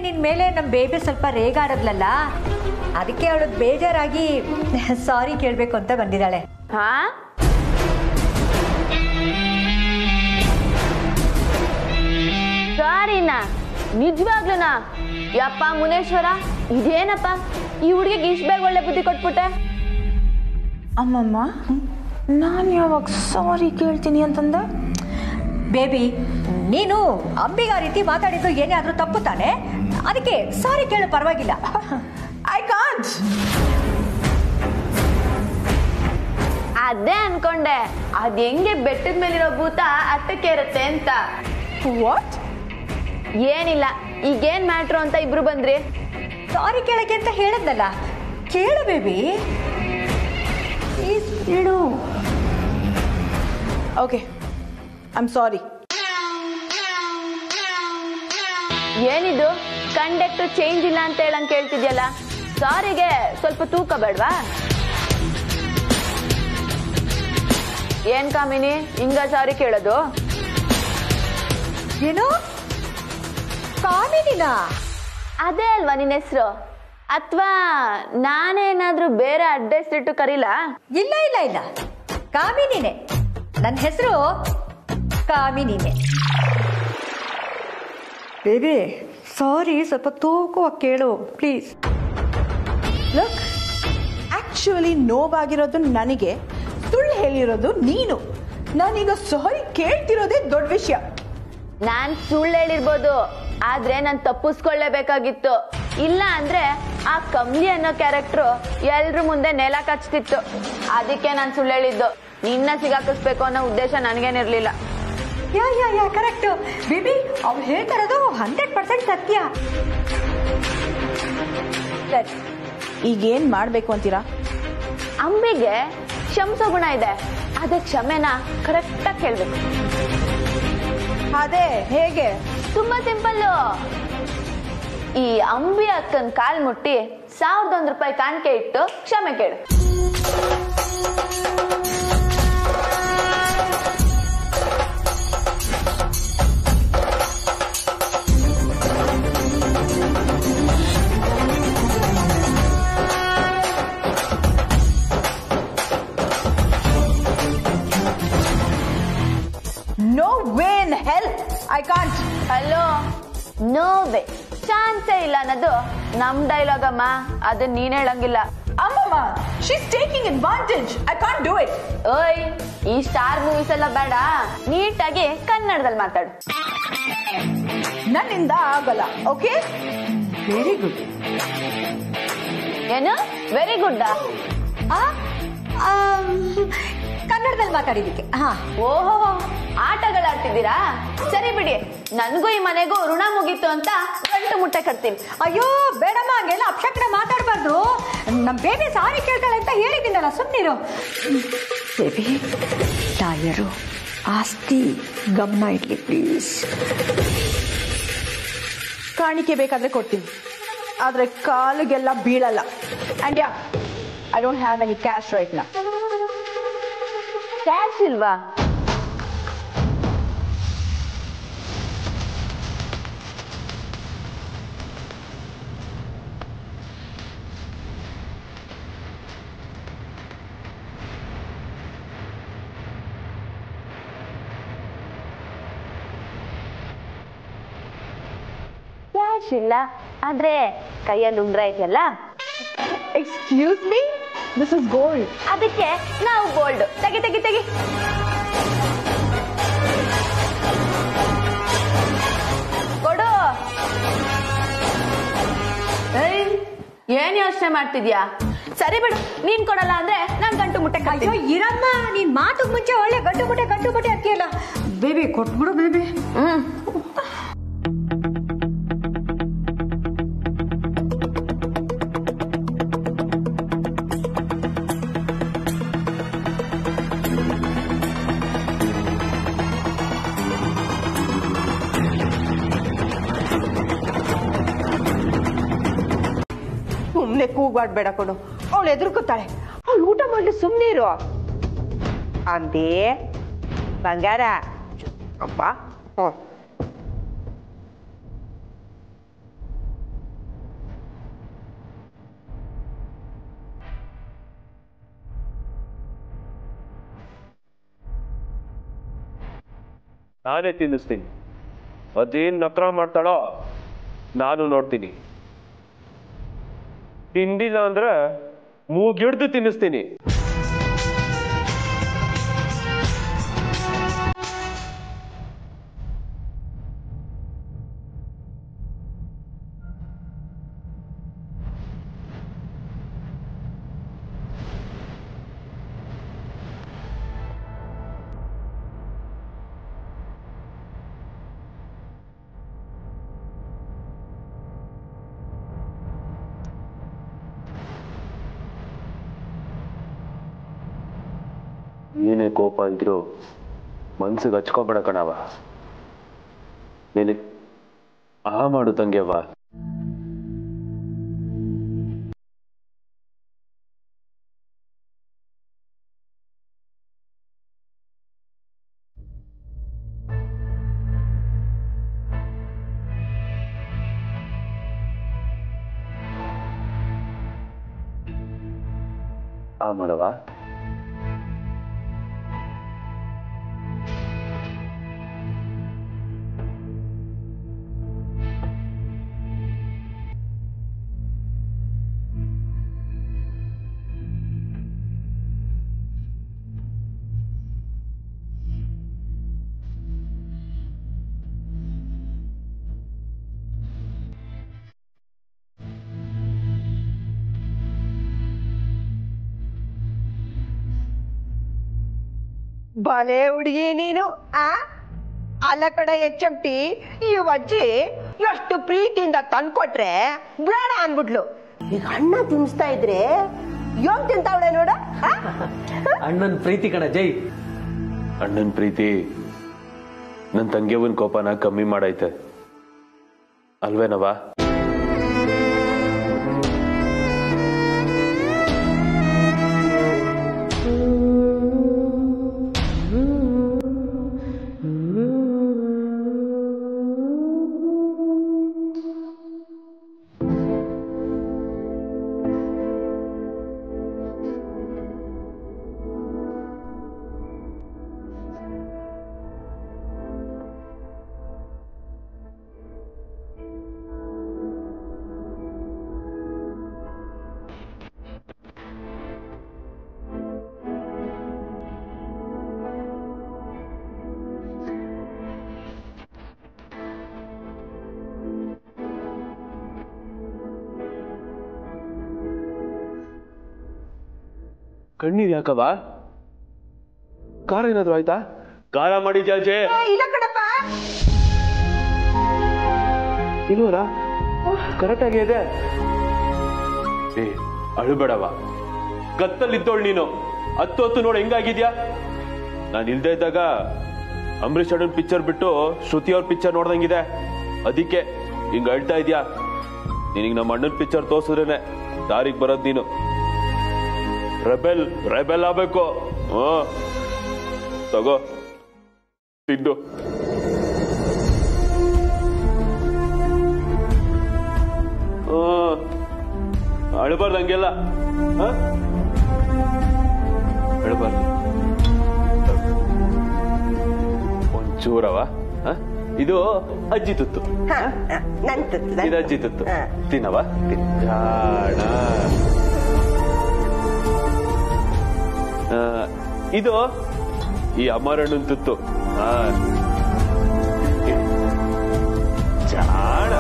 ನಿನ್ನ ಮೇಲೆ ನಮ್ಮ ಬೇಬಿ ಸ್ವಲ್ಪ ರೇಗಾಡದ್ಲಲ್ಲ ಅದಕ್ಕೆ ಅವಳು ಬೇಜಾರಾಗಿ ಸಾರಿ ಕೇಳಬೇಕು ಅಂತ ಬಂದಿದ್ದಾಳೆ ಹಾ ಸಾರಿನಾ ನಿಜವಾಗ್ಲೂನಾ ಯಪ್ಪ ಮುನೇಶ್ವರ ಇದೇನಪ್ಪ ಈ ಹುಡುಗಿಗೆ ಇಷ್ಟು ಬೇಗ ಒಳ್ಳೆ ಬುದ್ಧಿ ಕೊಟ್ಬಿಟ್ಟೆ ಅಮ್ಮಮ್ಮ ನಾನು ಯಾವಾಗ ಸಾರಿ ಕೇಳ್ತೀನಿ ಅಂತಂದೆ ಬೇಬಿ ನೀನು ಅಂಬಿಗ ಆ ರೀತಿ ಮಾತಾಡಿದ್ದು ಏನೇ ಆದರೂ ತಪ್ಪು ತಾನೆ ಅದಕ್ಕೆ ಸಾರಿ ಕೇಳು ಪರವಾಗಿಲ್ಲ ಐ ಕಾಂಟ್ ಅದೇ ಅನ್ಕೊಂಡೆ ಅದ್ ಹೆಂಗೆ ಬೆಟ್ಟದ ಮೇಲಿರೋ ಭೂತ ಅಟ್ಟಕ್ಕೆ ಇರುತ್ತೆ ಅಂತ ವಾಟ್ ಏನಿಲ್ಲ ಈಗೇನ್ ಮ್ಯಾಟ್ರು ಅಂತ ಇಬ್ರು ಬಂದ್ರಿ ಸಾರಿ ಕೇಳಕ್ಕೆ ಅಂತ ಹೇಳದ್ನಲ್ಲ ಕೇಳು ಬೇಬಿ ಪ್ಲೀಸ್ ಹೇಳು ಓಕೆ ಐ ಆಮ್ ಸಾರಿ ಏನಿದು ಕಂಡಕ್ಟರ್ ಚೇಂಜ್ ಇಲ್ಲ ಅಂತ ಹೇಳಂಗ್ ಕೇಳ್ತಿದ್ಯಲ್ಲ ಸಾರಿಗೆ ಸ್ವಲ್ಪ ತೂಕ ಬೇಡ್ವಾ ಏನ್ ಕಾಮಿನಿ ಹಿಂಗ ಸಾರಿ ಕೇಳೋದು ಏನು ಕಾಮಿನಿನಾ ಅದೇ ಅಲ್ವಾ ನಿನ್ನ ಹೆಸರು ಅಥವಾ ನಾನೇನಾದ್ರೂ ಬೇರೆ ಅಡ್ಡ ಹೆಸರಿಟ್ಟು ಕರೀಲಾ ಇಲ್ಲ ಇಲ್ಲ ಇಲ್ಲ ಕಾಮಿನಿನೇ ನನ್ನ ಹೆಸರು ಕಾಮಿನಿನೇ ಬೇಬಿ ಸಾರಿ ಸ್ವಲ್ಪ ತೂಕವಾಗಿ ಕೇಳು ಪ್ಲೀಸ್ ಲುಕ್ ಆಕ್ಚುಲಿ ನೋವಾಗಿರೋದು ನನಗೆ ಸುಳ್ಳು ಹೇಳಿರೋದು ನೀನು ನಾನೀಗ ಸಾರಿ ಕೇಳ್ತಿರೋದೇ ದೊಡ್ಡ ವಿಷಯ ನಾನ್ ಸುಳ್ಳು ಹೇಳಿರ್ಬೋದು ಆದ್ರೆ ನಾನ್ ತಪ್ಪಿಸ್ಕೊಳ್ಳೇಬೇಕಾಗಿತ್ತು ಇಲ್ಲ ಅಂದ್ರೆ ಆ ಕಮ್ಲಿ ಅನ್ನೋ ಕ್ಯಾರೆಕ್ಟ್ರು ಎಲ್ರ ಮುಂದೆ ನೆಲ ಕಚ್ತಿತ್ತು ಅದಕ್ಕೆ ನಾನ್ ಸುಳ್ಳು ಹೇಳಿದ್ದು ನಿನ್ನ ಸಿಗಾಕಿಸ್ಬೇಕು ಅನ್ನೋ ಉದ್ದೇಶ ನನಗೇನಿರ್ಲಿಲ್ಲ ಯಾ ಯಾ ಯಾ ಕರೆಕ್ಟ್ ಬೇಬಿ ಅವ್ರು ಹೇಳ್ತಾ ಇರೋದು ಹಂಡ್ರೆಡ್ ಪರ್ಸೆಂಟ್ ಸತ್ಯ ಸರಿ ಈಗೇನ್ ಮಾಡ್ಬೇಕು ಅಂತೀರಾ ಅಂಬಿಗೆ ಕ್ಷಮಿಸೋ ಗುಣ ಇದೆ ಅದೇ ಕ್ಷಮೆನ ಕರೆಕ್ಟಾಗಿ ಕೇಳ್ಬೇಕು ಅದೇ ಹೇಗೆ ತುಂಬಾ ಸಿಂಪಲ್ಲು ಈ ಅಂಬಿ ಅಕ್ಕನ್ ಕಾಲ್ ಮುಟ್ಟಿ ಸಾವಿರದ ಒಂದ್ ರೂಪಾಯಿ ಕಾಣಿಕೆ ಇಟ್ಟು ಕ್ಷಮೆ ಕೇಳು no way in hell I can't hello no way ಚಾನ್ಸೇ ಇಲ್ಲ ಅನ್ನೋದು ನಮ್ ಡೈಲಾಗ್ ಅಮ್ಮ ಅದನ್ನ ನೀನ್ ಹೇಳಂಗಿಲ್ಲ ಅಮ್ಮಮ್ಮ she's taking advantage I can't do it ಓಯ್ ಈ ಸ್ಟಾರ್ ಮೂವೀಸ್ ಎಲ್ಲ ಬೇಡ ನೀಟಾಗಿ ಕನ್ನಡದಲ್ಲಿ ಮಾತಾಡು ನನ್ನಿಂದ ಆಗಲ್ಲ ಓಕೆ ವೆರಿ ಗುಡ್ ಏನು ವೆರಿ ಗುಡ್ ಕನ್ನಡದಲ್ಲಿ ಮಾತಾಡಿದ್ದಕ್ಕೆ ಹಾ ಓಹೋ ಆಟಗಳಾಡ್ತಿದ್ದೀರಾ ಸರಿ ಬಿಡಿ ನನ್ಗೂ ಈ ಮನೆಗೂ ಋಣ ಮುಗೀತು ಅಂತ ಗಂಟು ಮುಟ್ಟೆ ಕಟ್ತೀನಿ ಅಯ್ಯೋ ಬೇಡಮ್ಮ ಹಂಗೆಲ್ಲ ಅಪಶಕ್ನ ಮಾತಾಡಬಾರ್ದು ನಮ್ಮ ಬೇಬಿ ಸಾರಿ ಕೇಳ್ತಾಳೆ ಅಂತ ಹೇಳಿದ್ದೀನಲ್ಲ ಸುಮ್ಮನಿರು ಬೇಬಿ ತಾಯರು ಆಸ್ತಿ ಗಮನ ಇಡ್ಲಿ ಪ್ಲೀಸ್ ಕಾಣಿಕೆ ಬೇಕಾದ್ರೆ ಕೊಡ್ತೀನಿ ಆದ್ರೆ ಕಾಲಿಗೆಲ್ಲ ಬೀಳಲ್ಲ and yeah I don't have any cash right ನಾ ಕ್ಯಾಶ್ ಇಲ್ವಾ ಕ್ಯಾಶ್ ಇಲ್ಲ ಆದ್ರೆ ಕೈಯಲ್ಲಿ ಉಂಗ್ರ ಇದೆಯಲ್ಲ excuse me this is gold ಅದಕ್ಕೆ ನಾವು ಗೋಲ್ಡ್ ತೆಗಿ ತೆಗಿ ತೆಗಿ ಕೊಡು ಏಯ್, ಏನ್ ಯೋಚನೆ ಮಾಡ್ತಿದ್ಯಾ ಸರಿ ಬಿಡು ನೀನ್ ಕೊಡಲ್ಲ ಅಂದ್ರೆ ನಾನ್ ಗಂಟು ಮುಟ್ಟೆ ಅಯ್ಯೋ ಕಾಯ್ತೀನಿ ಇರಮ್ಮ ನೀನ್ ಮಾತು ಮುಂಚೆ ಒಳ್ಳೆ ಗಂಟು ಮುಟ್ಟೆ ಗಂಟು ಮುಟ್ಟೆ ಅಂತೀಯಲ್ಲ ಬೇಬಿ ಕೊಟ್ಬಿಡು ಬೇಬಿ ಹ್ಮ್ ಸುಮ್ಮನೆ ಕೂಗಾಡ್ಬೇಡ ಕೊಡು ಅವಳು ಎದುರ್ಕೋತಾಳೆ ಅವಳು ಊಟ ಮಾಡ್ಲಿ ಸುಮ್ಮನೆ ಇರು ಅಂದೇ ಬಂಗಾರ ಅಪ್ಪ ಹ್ಞೂ ನಾನೇ ತಿನ್ನಿಸ್ತೀನಿ ಅದೇನ್ ನಕ್ರ ಮಾಡ್ತಾಳೋ ನಾನು ನೋಡ್ತೀನಿ ತಿಂದಿಲ್ಲ ಅಂದ್ರೆ ಮೂಗಿಡ್ದು ತಿನ್ನಿಸ್ತೀನಿ ಏನೇ ಕೋಪ ಇದ್ರು ಮನ್ಸಿಗೆ ಹಚ್ಕೊಬೇಡ ಕಣವ ನಿನಗೆ ಆ ಮಾಡು ತಂಗ್ಯವ್ವ ಆ ಮಾಡವ ಬಲೆ ಹುಡುಗಿ ನೀನು ಆ ಅಲ್ಲ ಕಡೆ ಎಚ್ಚಂಟಿ ಈ ಅಜ್ಜಿ ಎಷ್ಟು ಪ್ರೀತಿಯಿಂದ ತಂದ್ಕೊಟ್ರೆ ಬೇಡ ಅನ್ಬಿಟ್ಲು ಈಗ ಅಣ್ಣ ತಿನ್ಸ್ತಾ ಇದ್ರೆ ಯೋಗ್ ತಿಂತಾವಳೆ ನೋಡ ಆ? ಅಣ್ಣನ ಪ್ರೀತಿ ಕಣ ಜೈ ಅಣ್ಣನ ಪ್ರೀತಿ ನನ್ನ ತಂಗಿಯವನ್ ಕೋಪನ ಕಮ್ಮಿ ಮಾಡೈತೆ ಅಲ್ವೇನವಾ ಕಣ್ಣೀರ್ ಯಾಕವ ಖಾರ ಏನಾದ್ರು ಆಯ್ತಾ ಖಾರ ಮಾಡಿ ಜಾಜೆ ಏ, ಇಲ್ಲ ಕಣಪ್ಪ ಇಲ್ವರ ಕರೆಕ್ಟ್ ಆಗಿ ಇದೆ ಏ ಅಳುಬೇಡವ ಕತ್ತಲ್ಲಿದ್ದೋಳು ನೀನು ಹತ್ತು ಹೊತ್ತು ನೋಡಿ ಹೆಂಗಾಗಿದ್ಯಾ ನಾನು ಇಲ್ದೇ ಇದ್ದಾಗ ಅಂಬರೀಷ್ ಅಣ್ಣನ್ ಪಿಕ್ಚರ್ ಬಿಟ್ಟು ಶ್ರುತಿ ಅವ್ರ ಪಿಕ್ಚರ್ ನೋಡ್ದಂಗಿದೆ ಅದಕ್ಕೆ ಹಿಂಗ ಅಳ್ತಾ ಇದ್ಯಾ ನಿನಗೆ ನಮ್ಮ ಅಣ್ಣನ ಪಿಕ್ಚರ್ ತೋರ್ಸಿದ್ರೇನೆ ದಾರಿಗೆ ಬರೋದ್ ನೀನು ರೆಬೆಲ್ ರೆಬೆಲ್ ಆಗ್ಬೇಕು ಹ್ಞೂ ತಗೋ ತಿಂದು ಅಳಬಾರ್ದು ಹಂಗೆಲ್ಲ ಹ? ಅಳಬಾರ್ದು ಒಂಚೂರವ ಹ? ಇದು ಅಜ್ಜಿ ತುತ್ತು ಹ, ಹ, ನನ್ ತುತ್ತು, ನನ್ ಇದು ಅಜ್ಜಿ ತುತ್ತು ಹ. ತಿನ್ನವ ಜಾಣ ಆ, ಇದು ಈ ಅಮರಣ್ಣನ ತುತ್ತು ಹಾ ಜಾಣ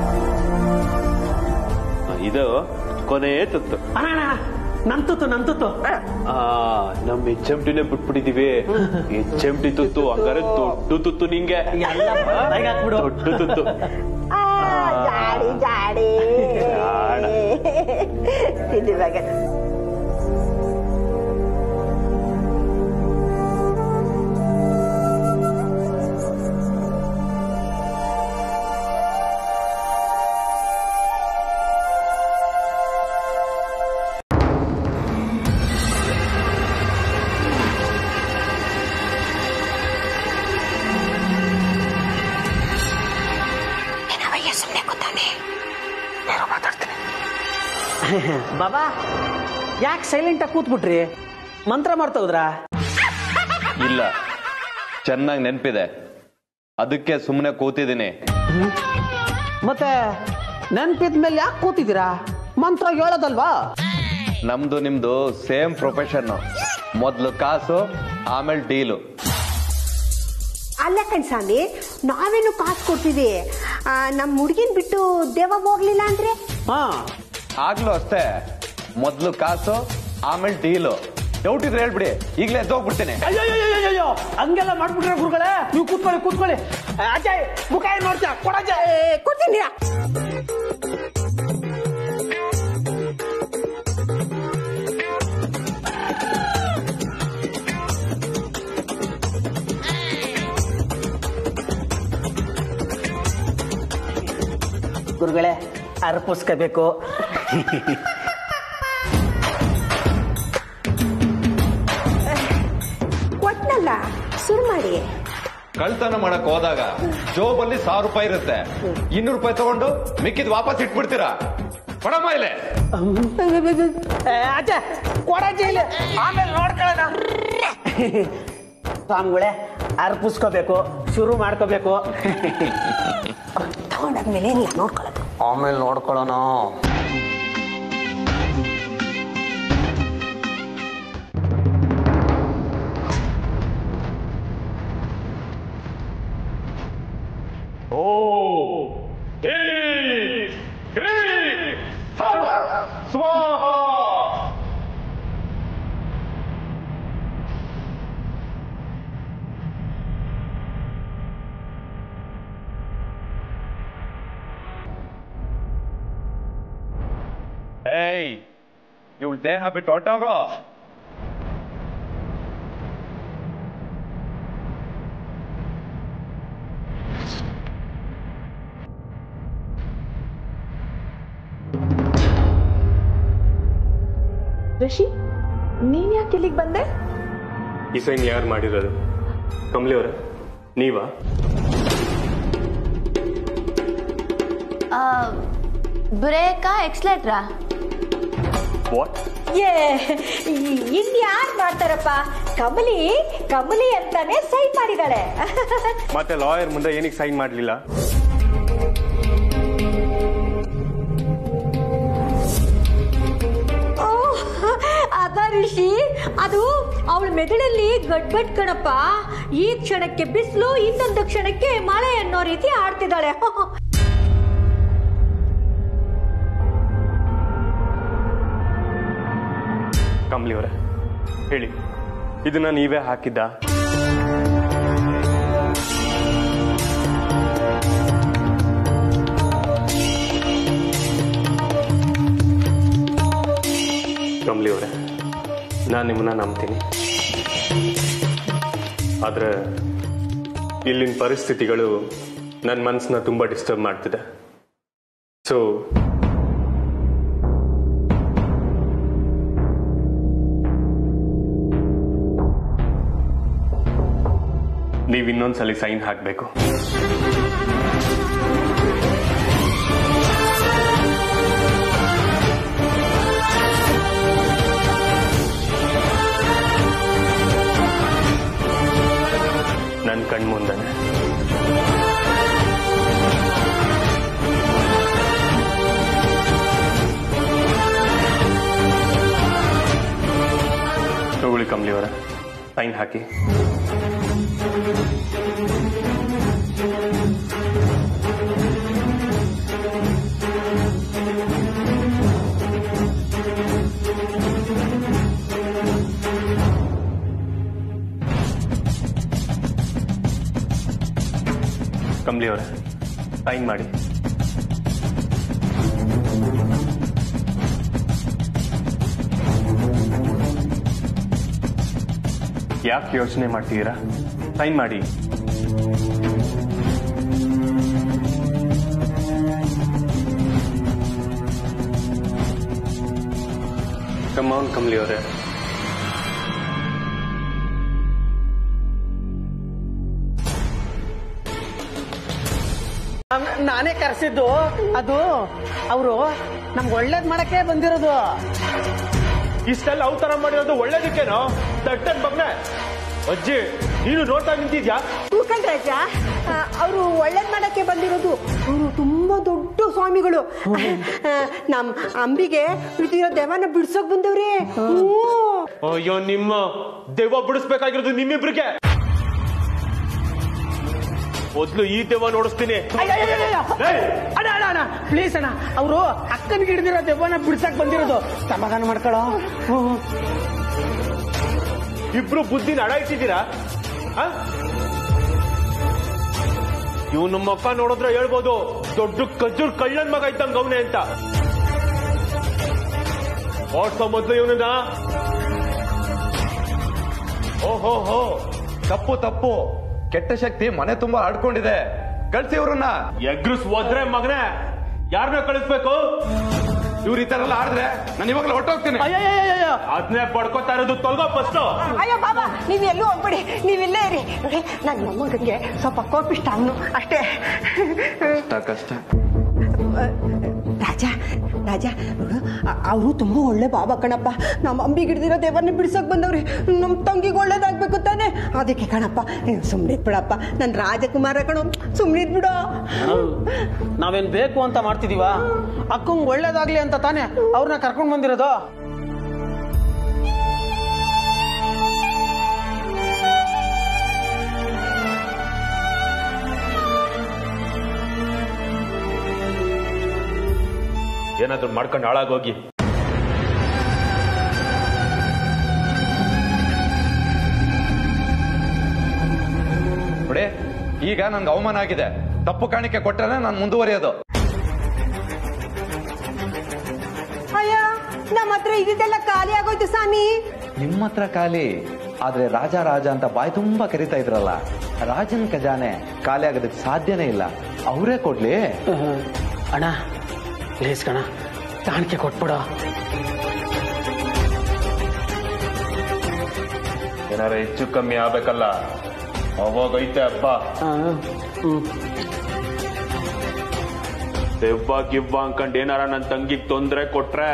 ಆ, ಇದು ಕೊನೆಯ ತುತ್ತು ಅಣ್ಣ ಅಣ್ಣ, ಅಣ್ಣ, ನನ್ ತುತ್ತು ನನ್ ತುತ್ತು ಆ ನಮ್ ಎಚ್ ಎಂ ಟಿನೇ ಬಿಟ್ಬಿಟ್ಟಿದೀವಿ ಎಚ್ ಎಂ ಟಿ ತುತ್ತು ಹಂಗಾರೆ ದೊಡ್ಡ ತುತ್ತು ನಿಂಗೆ ಎಲ್ಲ ಬಾಯಿಗೆ ಹಾಕ್ಬಿಡು. ದೊಡ್ಡ ತುತ್ತು ಆ, ಜಾಡಿ ಜಾಡಿ ಜಾಣ. ಇದು ಇವಾಗ ಬಾಬಾ ಯಾಕೆ ಸೈಲೆಂಟ್ ಆಗಿ ಕೂತ್ಬಿಟ್ರಿ ಮಂತ್ರ ಮಾಡ್ತಾ ಹೋದ್ರಾ ಇಲ್ಲ ಚೆನ್ನಾಗಿ ನೆನಪಿದೆ ಅದಕ್ಕೆ ಸುಮ್ಮನೆ ಕೂತಿದ್ದೀನಿ ಮತ್ತೆ ನೆನ್ಪಿದ ಮೇಲೆ ಯಾಕೆ ಕೂತಿದ್ದೀರಾ ಮಂತ್ರ ಹೇಳೋದಲ್ವಾ ನಮ್ದು ನಿಮ್ದು ಸೇಮ್ ಪ್ರೊಫೆಷನ್ ಮೊದ್ಲು ಕಾಸು ಆಮೇಲೆ ಡೀಲು ಅಲ್ಲ ಕಣ್ಸ್ವಾಮಿ ನಾವೇನು ಕಾಸು ಕೊಡ್ತೀವಿ ಆ, ನಮ್ಮ ಹುಡುಗಿನ ಬಿಟ್ಟು ದೇವ ಹೋಗ್ಲಿಲ್ಲ ಅಂದ್ರೆ ಹಾ ಆಗ್ಲೂ ಅಷ್ಟೇ ಮೊದ್ಲು ಕಾಸು ಆಮೇಲೆ ಡೀಲು ಡೌಟ್ ಇದ್ರೆ ಹೇಳ್ಬಿಡಿ ಈಗಲೇ ಎದ್ದೋಗ್ಬಿಡ್ತೇನೆ ಅಯ್ಯೋ ಹಂಗೆಲ್ಲ ಮಾಡ್ಬಿಟ್ರೆ ಗುರುಗಳೇ ನೀವು ಕೂತ್ಕೊಳ್ಳಿ ಕೂತ್ಕೊಳ್ಳಿ ಅಜಯ್ ಮುಖ ಏನ್ ನೋಡ್ತೀಯ ಕೊಡಜಯ್ ಕೊಡ್ತೀನಿ ಗುರುಗಳೇ ಅರ್ಪಿಸ್ಕೋಬೇಕು ಕೊಟ್ನಲ್ಲ ಶುರು ಮಾಡಿ ಕಳ್ತನ ಮಾಡಕ್ ಹೋದಾಗ ಜೋಬಲ್ಲಿ ಸಾವಿರ ರೂಪಾಯಿ ಇರುತ್ತೆ ಇನ್ನೂರು ರೂಪಾಯಿ ತಗೊಂಡು ಮಿಕ್ಕಿದ್ ವಾಪಸ್ ಇಟ್ಬಿಡ್ತೀರಾ ಕೊಡಮ್ಮ ಇಲ್ಲೇ ಅಜ್ಜ ಕೊಡಜ್ಜ ಇಲ್ಲಿ ಆಮೇಲೆ ನೋಡ್ಕೊಳ್ಳೋಣ ಸ್ವಾಮಿಗಳೇ ಅರ್ಪಿಸ್ಕೋಬೇಕು ಶುರು ಮಾಡ್ಕೋಬೇಕು ತಗೊಂಡಾದ್ಮೇಲೆ ಏನಿಲ್ಲ ನೋಡ್ಕೊಳ್ಳೋದು ಆಮೇಲೆ ನೋಡ್ಕೊಳ್ಳೋಣ ಏಯ್ ಇವಳು ದೇಹ ಬಿಟ್ಟು ಹೊಟ್ಟೋಗೋ ಋಷಿ ನೀನ್ ಯಾಕೆ ಇಲ್ಲಿಗೆ ಬಂದೆ ಈ ಸೈನ್ ಯಾರು ಮಾಡಿರೋದು ಕಮಲಿ ಅವರ ನೀವಾ ಬ್ರೇಕಾ ಎಕ್ಸ್ಲೇಟ್ರಾ ವಾಟ್ ಏ ಇನ್ಯಾರು ಮಾಡ್ತಾರಪ್ಪ ಕಮಲಿ ಕಮಲಿ ಅಂತಾನೆ ಸೈನ್ ಮಾಡಿದಾಳೆ ಮತ್ತೆ ಲಾಯರ್ ಮುಂದೆ ಏನಕ್ಕೆ ಸೈನ್ ಮಾಡಲಿಲ್ಲ ಓಹ್, ಅದ ಋಷಿ ಅದು ಅವಳ ಮೆದುಳಲ್ಲಿ ಗಡ್ಬಡ್ ಕಣಪ್ಪ ಈ ಕ್ಷಣಕ್ಕೆ ಬಿಸಿಲು ಇನ್ನೊಂದು ಕ್ಷಣಕ್ಕೆ ಮಳೆ ಅನ್ನೋ ರೀತಿ ಆಡ್ತಿದ್ದಾಳೆ ಕಮಲಿ ಅವರೇ ಹೇಳಿ ಇದನ್ನ ನೀವೇ ಹಾಕಿದ್ದ ಕಮಲಿ ಅವರೇ ನಾನು ನಿಮ್ಮನ್ನ ನಂಬ್ತೀನಿ ಆದ್ರೆ ಇಲ್ಲಿನ ಪರಿಸ್ಥಿತಿಗಳು ನನ್ನ ಮನಸ್ಸನ್ನ ತುಂಬ ಡಿಸ್ಟರ್ಬ್ ಮಾಡ್ತಿದೆ ಸೊ ನೀವು ಇನ್ನೊಂದ್ಸಲಿ ಸೈನ್ ಹಾಕಬೇಕು ನನ್ನ ಕಣ್ಮುಂದನೆ ತಗೊಳ್ಳಿ ಕಮಲಿಯವರ ಸೈನ್ ಹಾಕಿ ಕಮಲಿ ಅವರೇ ಸೈನ್ ಮಾಡಿ ಯಾಕೆ ಯೋಚನೆ ಮಾಡ್ತಿದ್ದೀರಾ ಸೈನ್ ಮಾಡಿ ಕಮಾನ್ ಕಮಲಿ ಅವರೇ ನಾನೇ ಕರೆಸಿದ್ದು ಅದು ಅವರು ನಮ್ಗೆ ಒಳ್ಳೇದ್ ಮಾಡಕ್ಕೆ ಬಂದಿರೋದು ಇಷ್ಟೆಲ್ಲ ಅವತಾರ ಮಾಡಿರೋದು ಒಳ್ಳೇದಕ್ಕೇನೋ ದಟ್ಟನ್ ಬಗ್ನೆ ಅಜ್ಜಿ ನೀನು ನೋಡ್ತಾ ನಿಂತಿದ್ಯಾ ರಾಜ ಅವರು ಒಳ್ಳೇದ್ ಮಾಡಕ್ಕೆ ಬಂದಿರೋದು ಅವರು ತುಂಬಾ ದೊಡ್ಡ ಸ್ವಾಮಿಗಳು ಆ, ನಮ್ ಅಂಬಿಗೆ ಇದಿರೋ ದೆವನ ಬಿಡ್ಸೋಕ್ ಬಂದವ್ರಿ ಹ್ಞೂ. ಅಯ್ಯೋ ನಿಮ್ಮ ದೆವ್ವ ಬಿಡಿಸ್ಬೇಕಾಗಿರೋದು ನಿಮ್ಮಿಬ್ರಿಗೆ ಮೊದ್ಲು ಈ ದೆವ್ವ ನೋಡಿಸ್ತೀನಿ ಅಯ್ಯಯ್ಯಯ್ಯಯ್ಯ. ಏಯ್! ಅಣ್ಣ ಅಣ್ಣ ಅಣ್ಣ ಪ್ಲೀಸ್ ಅಣ್ಣ ಅವರು ಅಕ್ಕನಿಗೆ ಹಿಡಿದಿರೋ ದೆವ್ವನ ಬಿಡ್ಸಕ್ ಬಂದಿರೋದು ಸಮಾಧಾನ ಮಾಡ್ಕೊಳ್ಳೋ ಹ್ಮ್. ಇಬ್ರು ಬುದ್ಧಿನ ಅಡ ಇಟ್ಟಿದ್ದೀರಾ ಇವ್ ನಮ್ಮ ಅಕ್ಕ ನೋಡಿದ್ರೆ ಹೇಳ್ಬೋದು ದೊಡ್ಡ ಕಜ್ಜೂರ್ ಕಳ್ಳನ್ ಮಗ ಇದ್ದಂಗ ಅವನೇ ಅಂತ ಓಡ್ಸೋ ಮೊದ್ಲು ಇವನನ್ನ ಓಹೋ ಹೋ ತಪ್ಪು ತಪ್ಪು ಕೆಟ್ಟ ಶಕ್ತಿ ಮನೆ ತುಂಬಾ ಆಡ್ಕೊಂಡಿದೆ ಕಳ್ಸಿ ಇವ್ರನ್ನ ಎಗ್ರಿಸ್ ಹೋದ್ರೆ ಮಗನೇ ಯಾರನ್ನ ಕಳಿಸ್ಬೇಕು ಇವ್ರು ಈ ತರ ಎಲ್ಲ ಆಡಿದ್ರೆ ನಾನು ಇವಾಗಲೇ ಹೊಟ್ಟೋಗ್ತೀನಿ ಅಯ್ಯಯ್ಯಯ್ಯಯ್ಯ. ಅದನ್ನೇ ಪಡ್ಕೋತಾ ಇರೋದು ತೊಲ್ಗೋ ಫಸ್ಟ್ ಅಯ್ಯೋ ಬಾಬಾ ನೀವ್ ಎಲ್ಲೂ ಹೋಗ್ಬಿಡಿ ನೀವ್ ಇಲ್ಲೇ ಇರಿ ನೋಡಿ ನನ್ನ ಮೊಮ್ಮಗನಿಗೆ ಸ್ವಲ್ಪ ಕೋಪಿಷ್ಟ ಅವನು ಅಷ್ಟೇ ಕಷ್ಟ ಕಷ್ಟ ರಾಜ ರಾಜ ಅವರು ತುಂಬಾ ಒಳ್ಳೆ ಬಾಬಾ ಕಣಪ್ಪ ನಮ್ಮ ಅಂಬಿಗೆ ಹಿಡ್ದಿರೋ ದೇವರನ್ನ ಬಿಡ್ಸಕ್ ಬಂದವ್ರಿ ನಮ್ಮ ತಂಗಿಗೆ ಒಳ್ಳೇದಾಗ್ಬೇಕು ತಾನೆ ಅದಕ್ಕೆ ಕಣಪ್ಪ ಸುಮ್ಮನೆ ಬಿಡಪ್ಪ ನನ್ನ ರಾಜಕುಮಾರ ಕಣೋ ಸುಮ್ಮನೆ ಬಿಡೋ ನಾವೇನ್ ಬೇಕು ಅಂತ ಮಾಡ್ತಿದೀವ ಅಕ್ಕಂಗ್ ಒಳ್ಳೇದಾಗ್ಲಿ ಅಂತ ತಾನೇ ಅವ್ರನ್ನ ಕರ್ಕೊಂಡ್ ಬಂದಿರೋದು ಏನಾದ್ರೂ ಮಾಡ್ಕೊಂಡು ಹಾಳಾಗೋಗಿ ನೋಡಿ ಈಗ ನನ್ಗೆ ಅವಮಾನ ಆಗಿದೆ ತಪ್ಪು ಕಾಣಿಕೆ ಕೊಟ್ಟರೆ ನಾನು ಮುಂದುವರಿಯೋದು ಅಯ್ಯ ನಮ್ಮ ಹತ್ರ ಇದ್ದಿದ್ದೆಲ್ಲ ಖಾಲಿ ಆಗೋಯ್ತು ಸ್ವಾಮಿ ನಿಮ್ಮ ಹತ್ರ ಖಾಲಿ ಆದ್ರೆ ರಾಜ ರಾಜ ಅಂತ ಬಾಯಿ ತುಂಬಾ ಕರಿತಾ ಇದ್ರಲ್ಲ ರಾಜನ್ ಖಜಾನೆ ಖಾಲಿ ಆಗೋದಕ್ಕೆ ಸಾಧ್ಯನೇ ಇಲ್ಲ ಅವರೇ ಕೊಡ್ಲಿ ಅಣ್ಣ ಪ್ಲೀಸ್ ಕಣ ಕಾಣಿಕೆ ಕೊಟ್ಬಿಡ ಏನಾರ ಹೆಚ್ಚು ಕಮ್ಮಿ ಆಗ್ಬೇಕಲ್ಲ ಅವಾಗೈತೆ ಹಬ್ಬ ದೆವ್ವ ಗಿವ್ವ ಅನ್ಕಂಡ್ ಏನಾರ ನನ್ ತಂಗಿಗ್ ತೊಂದ್ರೆ ಕೊಟ್ರೆ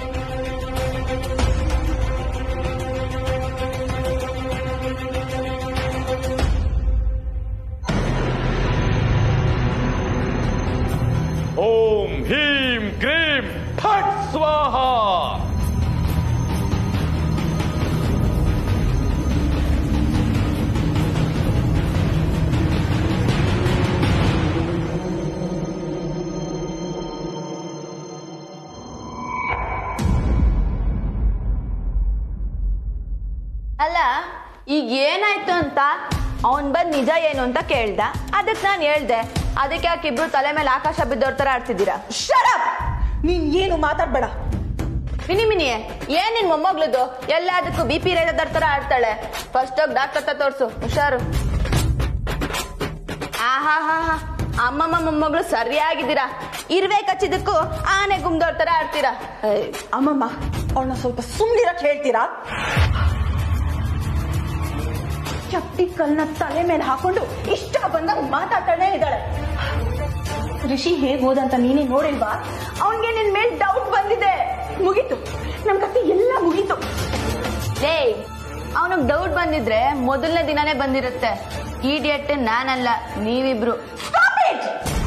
ಓಂ ಹೀಂ ಕ್ರೀಂ ಫಟ್ ಸ್ವಾಹ ಅಲ್ಲ ಈಗ ಏನಾಯ್ತು ಅಂತ ಅವನ್ ಬಂದ್ ನಿಜ ಏನು ಅಂತ ಕೇಳ್ದ ಅದಕ್ ನಾನ್ ಹೇಳ್ದೆ ಅದಕ್ಕೆ ಯಾಕೆ ಇಬ್ರು ತಲೆ ಮೇಲೆ ಆಕಾಶ ಬಿದ್ದೋರ್ ತರ ಆಡ್ತಿದ್ದೀರಾ ಶರಪ್ ನೀನ್ ಏನು ಮಾತಾಡ್ಬೇಡ ಮಿನಿ ಮಿನಿ ಏನ್ ನಿನ್ ಮೊಮ್ಮಗ್ಳದು ಎಲ್ಲದಕ್ಕೂ ಬಿ ಪಿ ರೇಡದರ್ ತರ ಆಡ್ತಾಳೆ ಫಸ್ಟ್ ಹೋಗಿ ಡಾಕ್ಟರ್ ಹತ್ರ ತೋರ್ಸು ಹುಷಾರು ಆಹಾ ಹಾ ಹಾ ಅಮ್ಮಮ್ಮ ಮೊಮ್ಮಗಳು ಸರಿಯಾಗಿದ್ದೀರಾ ಇರ್ವೆ ಕಚ್ಚಿದಕ್ಕೂ ಆನೆ ಗುಮ್ದೋರ್ ತರ ಆಡ್ತೀರಾ ಏಯ್, ಅಮ್ಮಮ್ಮ ಅವಳನ್ನ ಸ್ವಲ್ಪ ಸುಮ್ಮನಿರಕ್ ಹೇಳ್ತೀರಾ ಚಪ್ಪಿ ಕಲ್ನ ತಲೆ ಮೇಲೆ ಹಾಕೊಂಡು ಇಷ್ಟ ಬಂದಾಗ ಮಾತಾಡ್ತಾನೆ ಇದ್ದಾಳೆ ಋಷಿ ಹೇಗ್ ಹೋದಂತ ನೀನೇ ನೋಡಿಲ್ವಾ ಅವನ್ಗೆ ನಿನ್ ಮೇಲ್ ಡೌಟ್ ಬಂದಿದೆ ಮುಗೀತು ನಮ್ ಕತೆ ಎಲ್ಲ ಮುಗೀತು ಲೇ ಅವನಿಗೆ ಡೌಟ್ ಬಂದಿದ್ರೆ ಮೊದಲನೇ ದಿನನೇ ಬಂದಿರುತ್ತೆ ಈಡಿಯಟ್ ನಾನಲ್ಲ ನೀವಿಬ್ರು Stop it!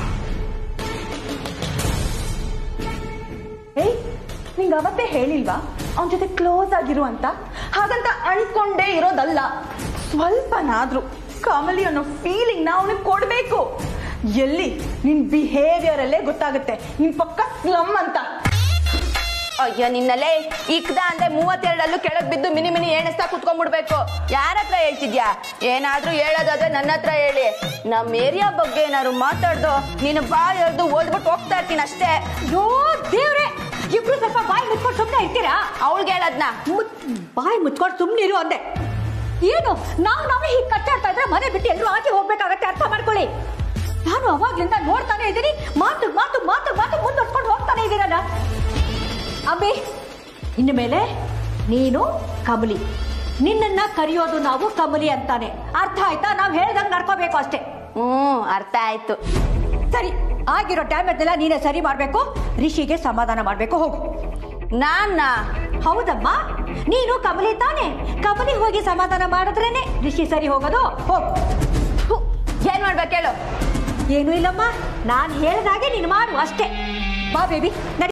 ಏಯ್ ನಿಂಗೆ ಅವತ್ತೇ ಹೇಳಿಲ್ವಾ ಅವನ ಜೊತೆ ಕ್ಲೋಸ್ ಆಗಿರು ಅಂತ ಹಾಗಂತ ಅನ್ಕೊಂಡೇ ಇರೋದಲ್ಲ ಸ್ವಲ್ಪನಾದ್ರೂ ಕಾಮಲಿ ಅನ್ನೋ ಫೀಲಿಂಗ್ ನ ಅವನಿಗೆ ಕೊಡ್ಬೇಕು ಎಲ್ಲಿ ನಿನ್ ಬಿಹೇವಿಯರ್ ಅಲ್ಲೇ ಗೊತ್ತಾಗುತ್ತೆ ನಿನ್ ಪಕ್ಕ ಸ್ಲಮ್ ಅಂತ ಅಯ್ಯೋ ನಿನ್ನಲ್ಲೇ ಇಕ್ದ ಅಂದ್ರೆ ಮೂವತ್ತೆರಡಲ್ಲೂ ಕೆಳಗ್ ಬಿದ್ದು ಮಿನಿ ಮಿನಿ ಎಣಿಸ್ತಾ ಕುತ್ಕೊಂಡ್ಬಿಡ್ಬೇಕು ಯಾರ ಹತ್ರ ಹೇಳ್ತಿದ್ಯಾ ಏನಾದ್ರೂ ಹೇಳೋದಾದ್ರೆ ನನ್ನ ಹತ್ರ ಹೇಳಿ ನಮ್ ಏರಿಯಾ ಬಗ್ಗೆ ಏನಾದ್ರು ಮಾತಾಡ್ದು ನೀನು ಬಾಯ್ ಎಳ್ದು ಓದ್ಬಿಟ್ಟು ಹೋಗ್ತಾ ಇರ್ತೀನಿ ಅಷ್ಟೇ ಯೋ ದೇವ್ರೆ ಇಬ್ರು ಸ್ವಲ್ಪ ಬಾಯಿ ಮುಚ್ಕೊಂಡು ಸುಮ್ಮನೆ ಇರ್ತೀರಾ ಅವಳಿಗೆ ಹೇಳದ್ನ ಮುತ್- ಬಾಯಿ ಮುಚ್ಕೊಂಡು ಸುಮ್ಮನಿರು ಅಂದೆ ಏನು ನಾವು ನಾವೇ ಹೀಗೆ ಕಚ್ಚಾಡ್ತಾ ಇದ್ರೆ ಮನೆ ಬಿಟ್ಟು ಎಲ್ಲರೂ ಆಚೆ ಹೋಗ್ಬೇಕಾಗತ್ತೆ ಅರ್ಥ ಮಾಡ್ಕೊಳ್ಳಿ ನಾನು ಅವಾಗ್ಲಿಂದ ನೋಡ್ತಾನೆ ಇದ್ದೀನಿ ಮಾತು ಮಾತು ಮಾತು ಮಾತು ಮುಂದುವರ್ಸ್ಕೊಂಡು ಹೋಗ್ತಾನೆ ಇದ್ದೀರಲ್ಲ ಅಬ್ಬಿ ಇನ್ನು ಮೇಲೆ ನೀನು ಕಮಲಿ ನಿನ್ನನ್ನ ಕರೆಯೋದು ನಾವು ಕಮಲಿ ಅಂತಾನೆ ಅರ್ಥ ಆಯ್ತಾ ನಾವು ಹೇಳ್ದಂಗೆ ನಡ್ಕೋಬೇಕು ಅಷ್ಟೇ ಹ್ಮ್ ಅರ್ಥ ಆಯ್ತು ಸರಿ ಆಗಿರೋ ಡ್ಯಾಮೇಜ್ ಎಲ್ಲ ನೀನೇ ಸರಿ ಮಾಡ್ಬೇಕು ರಿಷಿಗೆ ಸಮಾಧಾನ ಮಾಡ್ಬೇಕು ಹೋಗು ನಾನ್ನ ಹೌದಮ್ಮ ನೀನು ಕಮಲಿ ತಾನೆ ಕಮಲಿ ಹೋಗಿ ಸಮಾಧಾನ ಮಾಡಿದ್ರೇನೆ ರಿಷಿ ಸರಿ ಹೋಗೋದು ಹೋಗ್ ಥು, ಏನ್ ಮಾಡ್ಬೇಕು ಹೇಳು ಏನೂ ಇಲ್ಲಮ್ಮ ನಾನು ಹೇಳ್ದಾಗೆ ನೀನು ಮಾಡು ಅಷ್ಟೇ ಬಾ ಬೇಬಿ ನಡಿ